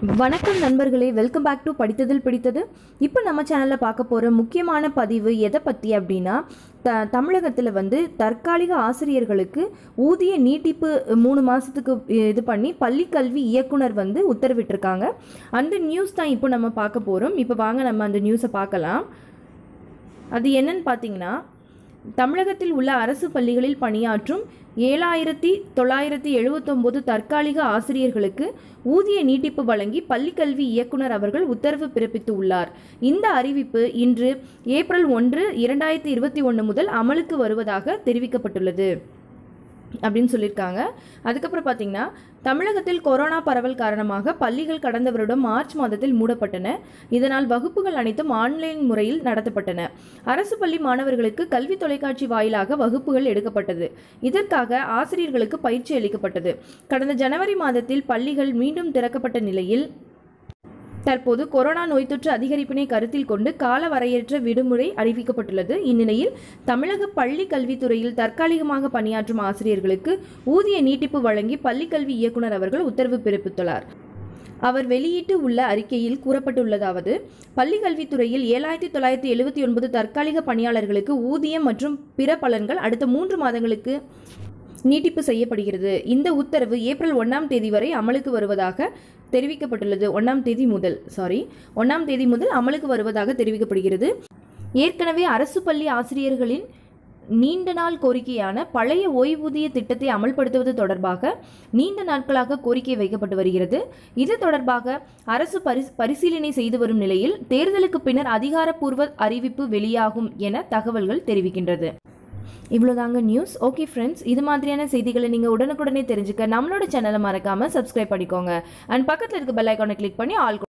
வணக்கம் நண்பர்களே welcome back to படித்ததில் பிடித்தது இப்போ நம்ம சேனலில் பார்க்க போகிற முக்கியமான பதிவு எதை பற்றி அப்படின்னா த தமிழகத்தில் வந்து தற்காலிக ஆசிரியர்களுக்கு ஊதிய நீட்டிப்பு மூணு மாதத்துக்கு இது பண்ணி பள்ளிக்கல்வி இயக்குனர் வந்து உத்தரவிட்டிருக்காங்க அந்த நியூஸ் தான் இப்போ நம்ம பார்க்க போகிறோம் இப்போ வாங்க நம்ம அந்த நியூஸை பார்க்கலாம் அது என்னன்னு பார்த்தீங்கன்னா தமிழகத்தில் உள்ள அரசு பள்ளிகளில் பணியாற்றும் ஏழாயிரத்தி தொள்ளாயிரத்தி எழுபத்தொம்போது தற்காலிக ஆசிரியர்களுக்கு ஊதிய நீட்டிப்பு வழங்கி பள்ளிக்கல்வி இயக்குனர் அவர்கள் உத்தரவு பிறப்பித்து உள்ளார் இந்த அறிவிப்பு இன்று ஏப்ரல் ஒன்று இரண்டாயிரத்தி இருபத்தி ஒன்று முதல் அமலுக்கு வருவதாக தெரிவிக்கப்பட்டுள்ளது அப்படின்னு சொல்லியிருக்காங்க அதுக்கப்புறம் பார்த்தீங்கன்னா தமிழகத்தில் கொரோனா பரவல் காரணமாக பள்ளிகள் கடந்த வருடம் மார்ச் மாதத்தில் மூடப்பட்டன இதனால் வகுப்புகள் அனைத்தும் ஆன்லைன் முறையில் நடத்தப்பட்டன அரசு பள்ளி மாணவர்களுக்கு கல்வி தொலைக்காட்சி வாயிலாக வகுப்புகள் எடுக்கப்பட்டது இதற்காக ஆசிரியர்களுக்கு பயிற்சி அளிக்கப்பட்டது கடந்த ஜனவரி மாதத்தில் பள்ளிகள் மீண்டும் திறக்கப்பட்ட நிலையில் தற்போது கொரோனா நோய் தொற்று அதிகரிப்பினை கருத்தில் கொண்டு கால வரையற்ற விடுமுறை அறிவிக்கப்பட்டுள்ளது இந்நிலையில் தமிழக பள்ளி கல்வித்துறையில் தற்காலிகமாக பணியாற்றும் ஆசிரியர்களுக்கு ஊதிய நீட்டிப்பு வழங்கி பள்ளிக்கல்வி இயக்குனர் அவர்கள் உத்தரவு பிறப்பித்துள்ளார் அவர் வெளியிட்டு உள்ள அறிக்கையில் கூறப்பட்டுள்ளதாவது பள்ளி கல்வித்துறையில் ஏழாயிரத்தி தொள்ளாயிரத்தி எழுபத்தி ஒன்பது தற்காலிக பணியாளர்களுக்கு ஊதியம் மற்றும் பிற பலன்கள் அடுத்த மூன்று மாதங்களுக்கு நீட்டிப்பு செய்யப்படுகிறது இந்த உத்தரவு ஏப்ரல் ஒன்றாம் தேதி வரை அமலுக்கு வருவதாக தெரிவிக்கப்பட்டுள்ளது ஒன்றாம் தேதி முதல் சாரி ஒன்றாம் தேதி முதல் அமலுக்கு வருவதாக தெரிவிக்கப்படுகிறது ஏற்கனவே அரசு பள்ளி ஆசிரியர்களின் நீண்ட நாள் கோரிக்கையான பழைய ஓய்வூதிய திட்டத்தை அமல்படுத்துவது தொடர்பாக நீண்ட நாட்களாக கோரிக்கை வைக்கப்பட்டு வருகிறது இது தொடர்பாக அரசு பரிஸ் பரிசீலனை செய்து வரும் நிலையில் தேர்தலுக்கு பின்னர் அதிகாரப்பூர்வ அறிவிப்பு வெளியாகும் என தகவல்கள் தெரிவிக்கின்றது இவ்வளோதாங்க நியூஸ் ஓகே ஃப்ரெண்ட்ஸ் இது மாதிரியான செய்திகளை நீங்கள் உடனுக்குடனே தெரிஞ்சுக்க நம்மளோட சேனலை மறக்காமல் சப்ஸ்கிரைப் பண்ணிக்கோங்க அண்ட் பக்கத்தில் இருக்க பெல் ஐக்கானை கிளிக் பண்ணி ஆல்